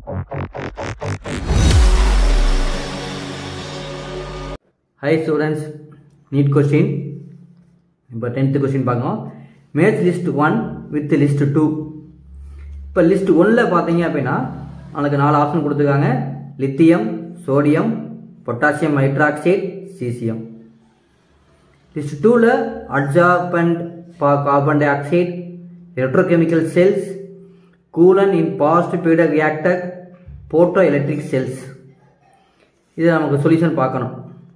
high students NEET question இப்போ tenth question பார்க்கணும் match list one with list two இப்போ list ஒன்னில் பார்த்தீங்க அப்படின்னா அவனுக்கு நாலு ஆப்ஷன் கொடுத்துருக்காங்க lithium sodium potassium hydroxide caesium list டூவில் absorbent carbon dioxide electrochemical cells coolant in positive breeder reactor photo electric cells இது நமக்கு சொல்யூஷன் பார்க்கணும்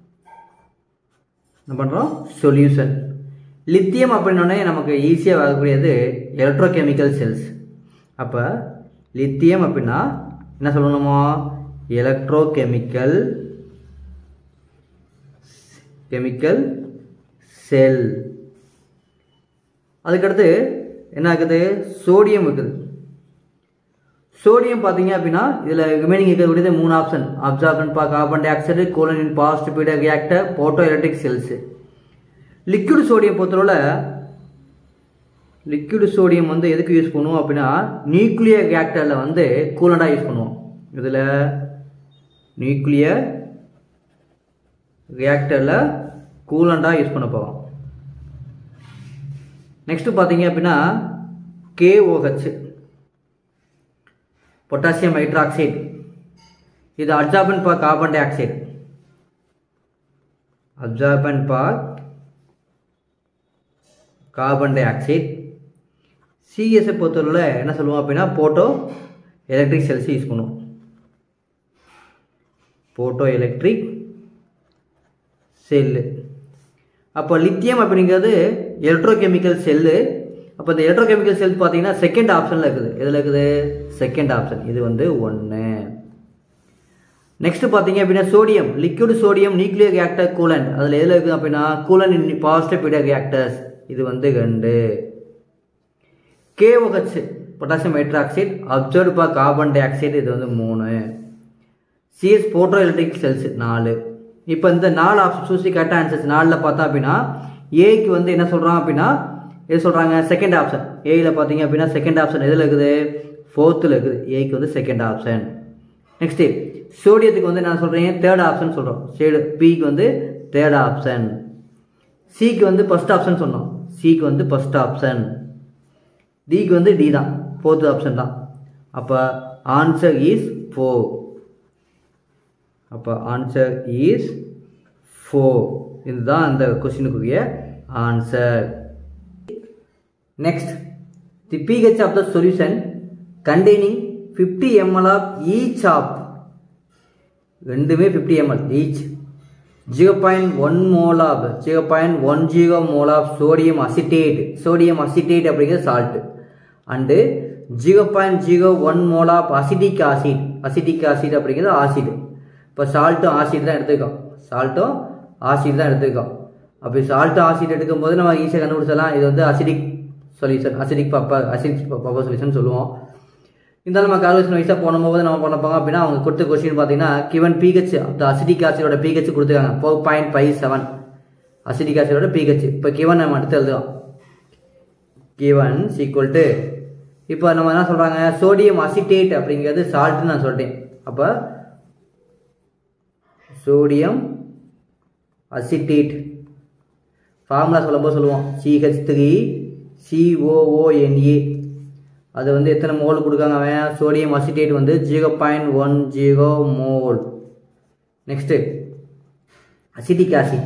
என்ன பண்ணுறோம் சொல்யூஷன் லித்தியம் அப்படின்னோடனே நமக்கு ஈஸியாக வரக்கூடியது எலக்ட்ரோகெமிக்கல் செல்ஸ் அப்போ லித்தியம் அப்படின்னா என்ன சொல்லணுமோ எலக்ட்ரோகெமிக்கல் கெமிக்கல் செல் அதுக்கடுத்து என்ன ஆகுது சோடியம் இருக்குது சோடியம் பார்த்தீங்க அப்படின்னா இதில் ரிமைனிங் இருக்கக்கூடியது மூணு option absorbent for carbon dioxide coolant in positive breeder reactor photo electric cells liquid sodium பொறுத்தவரை லிக்விட் சோடியம் வந்து எதுக்கு யூஸ் பண்ணுவோம் அப்படின்னா நியூக்ளியர் ரியாக்டரில் வந்து கூலண்டாக யூஸ் பண்ணுவோம் இதில் நியூக்ளியர் ரியாக்டரில் கூலண்டாக யூஸ் பண்ண போவோம் நெக்ஸ்ட்டு பார்த்தீங்க அப்படின்னா கேஓஹெச் பொட்டாசியம் ஹைட்ராக்சைடு இது absorbent for carbon dioxide absorbent for carbon dioxide CSI பொறுத்தவரை என்ன சொல்லுவோம் அப்படின்னா போட்டோ எலக்ட்ரிக் செல்ஸ் யூஸ் பண்ணுவோம் போட்டோ எலக்ட்ரிக் செல்லு அப்போ லித்தியம் அப்படிங்கிறது எலக்ட்ரோகெமிக்கல் செல்லு அப்போ இந்த எலக்ட்ரோகெமிக்கல் செல் பார்த்தீங்கன்னா செகண்ட் ஆப்ஷனில் இருக்குது எதில் இருக்குது செகண்ட் ஆப்ஷன் இது வந்து ஒன்று நெக்ஸ்ட் பார்த்தீங்க அப்படின்னா sodium liquid sodium nuclear reactor coolant அதில் எதில் இருக்குது அப்படின்னா coolant in positive breeder reactors இது வந்து ரெண்டு KOH potassium hydroxide absorbent for carbon dioxide இது வந்து மூணு சிஎஸ் போட்டோ எலக்ட்ரிக் செல்ஸ் நாலு இப்போ இந்த நாலு ஆப்ஷன் சூசி கரெக்டாக ஆன்சர்ஸ் நாலில் பார்த்தா அப்படின்னா ஏக்கு வந்து என்ன சொல்கிறான் அப்படின்னா எது சொல்கிறாங்க செகண்ட் ஆப்ஷன் ஏயில் பார்த்தீங்க அப்படின்னா செகண்ட் ஆப்ஷன் எதில் இருக்குது ஃபோர்த்தில் இருக்குது ஏக்கு வந்து செகண்ட் ஆப்ஷன் நெக்ஸ்ட்டு சோடியத்துக்கு வந்து நான் சொல்கிறேன் தேர்ட் ஆப்ஷன் சொல்கிறோம் சேடு பிக்கு வந்து தேர்ட் ஆப்ஷன் சிக்கு வந்து ஃபஸ்ட் ஆப்ஷன் சொன்னோம் சிக்கு வந்து ஃபஸ்ட் ஆப்ஷன் டிக்கு வந்து டி தான் ஃபோர்த் ஆப்ஷன் தான் அப்போ ஆன்சர் இஸ் ஃபோர் அப்போ ஆன்சர் இஸ் ஃபோர் இதுதான் அந்த கொஸ்டினுக்குரிய answer next the pH of the solution containing fifty mL of each of ரெண்டுமே fifty mL each zero point one mole of zero point one zero mole of sodium acetate sodium acetate அப்படிங்கிறது salt and zero point zero one mole of acetic acid acetic acid அப்படிங்கிறது acid இப்போ சால்ட்டும் acid தான் எடுத்துக்கோம் சால்ட்டும் acid தான் எடுத்துக்கோம் அப்படி சால்ட்டும் acid எடுக்கும்போது நம்ம ஈஸியாக கண்டுபிடிச்சலாம் இது வந்து acidic solution acidic buffer acidic buffer solution சொல்லுவோம் இருந்தாலும் நம்ம கால்குலேஷன் வைஸாக போகும்போது நம்ம பண்ண போங்க அப்படின்னா அவங்க கொடுத்த கொஸ்டின் பார்த்தீங்கன்னா கிவன் பிஹெச் அந்த அசிடிக் ஆசிடோட பிஹெச் கொடுத்துருக்காங்க four point five seven acidic ஆசிடோட pH இப்போ கிவன் நம்ம அடுத்து எழுதுவோம் கிவன் சீக்குவல் டு இப்போ நம்ம என்ன சொல்கிறாங்க சோடியம் அசிட்டேட் அப்படிங்கிறது சால்ட்டுன்னு நான் சொல்லிட்டேன் அப்போ சோடியம் அசிட்டேட் ஃபார்முலா சொல்லும்போது சொல்லுவோம் சிஹெச் த்ரீ சிஓஓஎன்ஏ அது வந்து எத்தனை மோல் கொடுக்காங்க அவன் சோடியம் அசிட்டேட் வந்து zero point one zero mole next acetic acid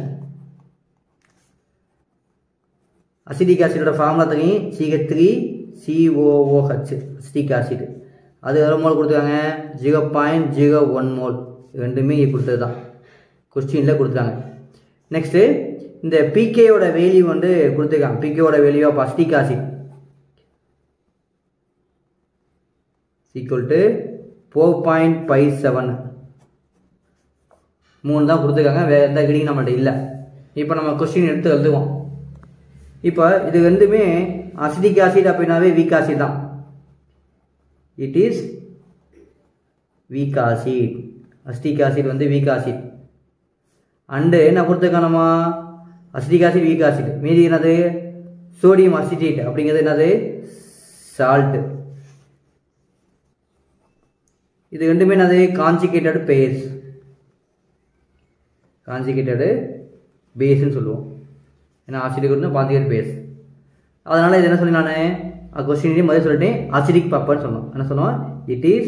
acetic ஆசிடோட ஃபார்முலா தனி CH three COOH acetic acid அது எவ்வளோ மோல் கொடுத்துருக்காங்க zero point zero one mole ரெண்டுமே கொடுத்தது தான் கொஸ்டினில் கொடுத்துருக்காங்க நெக்ஸ்ட்டு இந்த பிகேயோட வேல்யூ வந்து கொடுத்துருக்காங்க பிகேயோட value of acetic acid equal to four point five seven மூணு தான் கொடுத்துருக்காங்க வேறு எந்த கிடியும் நம்மள்ட்ட இல்லை இப்போ நம்ம கொஸ்டின் எடுத்து எழுதுவோம் இப்போ இது ரெண்டுமே அசிடிக் ஆசிட் அப்படின்னாவே வீக் ஆசிட் தான் it is weak acid acetic acid வந்து வீக் ஆசிட் அண்டு என்ன கொடுத்துருக்கானமா அசிட்டிக் ஆசிட் வீக் ஆசிட் மீதி என்னது சோடியம் அசிட்டேட் அப்படிங்கிறது என்னது சால்ட்டு இது ரெண்டுமே என்னது காஞ்சிகேட்டட் பேஸ் காஞ்சிகேட்டடு பேஸ்ன்னு சொல்லுவோம் ஏன்னா ஆசிடிக் வந்து காஞ்சிகேட் பேஸ் அதனால் இது என்ன சொல்லி நான் கொஸ்டின் முதல்ல சொல்லிட்டேன் அசிடிக் பப்பர்னு சொன்னோம் என்ன சொன்னோம் இட் இஸ்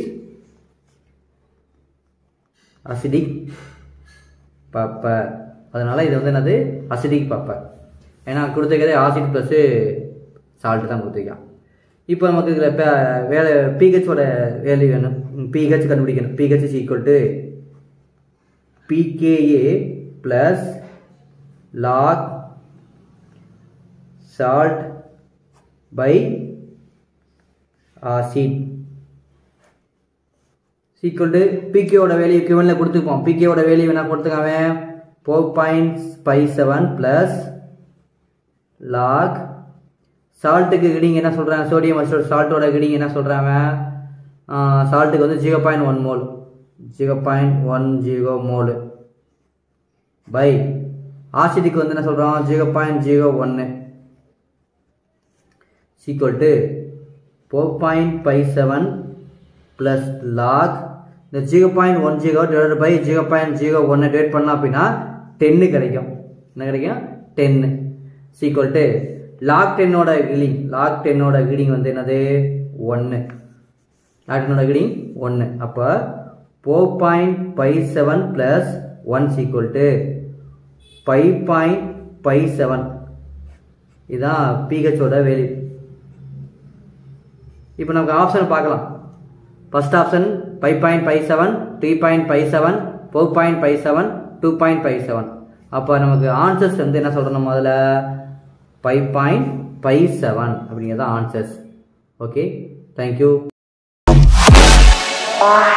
அசிடிக் பப்பர் அதனால் இது வந்து என்னது அசிடிக் பப்பர் ஏன்னா கொடுத்துருக்கிறது ஆசிட் ப்ளஸ்ஸு சால்ட்டு தான் கொடுத்துருக்கான் இப்போ நமக்கு இதில் இப்போ வேலை பிஹெச்சோட வேல்யூ வேணும் பிஹெச் கண்டுபிடிக்கணும் pH is equal to pKa plus log salt by acid equal to பிகேவோட வேல்யூ கிவனில் கொடுத்துருப்போம் பிகேவோட வேல்யூ என்ன கொடுத்துருக்காங்க four point five seven plus log சால்ட்டுக்கு கிடிங் என்ன சொல்கிறாங்க சோடியம் அசிட் சால்ட்டோட கிடிங் என்ன சொல்கிறாங்க சால்ட்டுக்கு வந்து zero point one mole zero point one zero mole by ஆசிடிக்கு வந்து என்ன சொல்கிறோம் ஜீரோ பாயிண்ட் ஜீரோ ஒன்று equal to four point five seven plus log இந்த zero point one zero divide by zero point zero ஒன்று டிவைட் பண்ணோம் அப்படின்னா டென்னு கிடைக்கும் என்ன கிடைக்கும் டென்னு சீக்குவல் டு லாக் டென்னோட கிடிங் லாக் டென்னோட கிடிங் வந்து என்னது ஒன்று லாக் டென்னோட கிடிங் ஒன்று அப்போ four point five seven plus one equal to five point five seven இதுதான் பிஹெச்சோட வேல்யூ இப்போ நமக்கு ஆப்ஷன் பார்க்கலாம் first option five point five seven three point five seven four point five seven two point five seven அப்போ நமக்கு answers வந்து என்ன சொல்கிறோம் முதல்ல ஃபைவ் பாயிண்ட் ஃபைவ் செவன் அப்படிங்கிறது ஆன்சர்ஸ் ஓகே தேங்க்யூ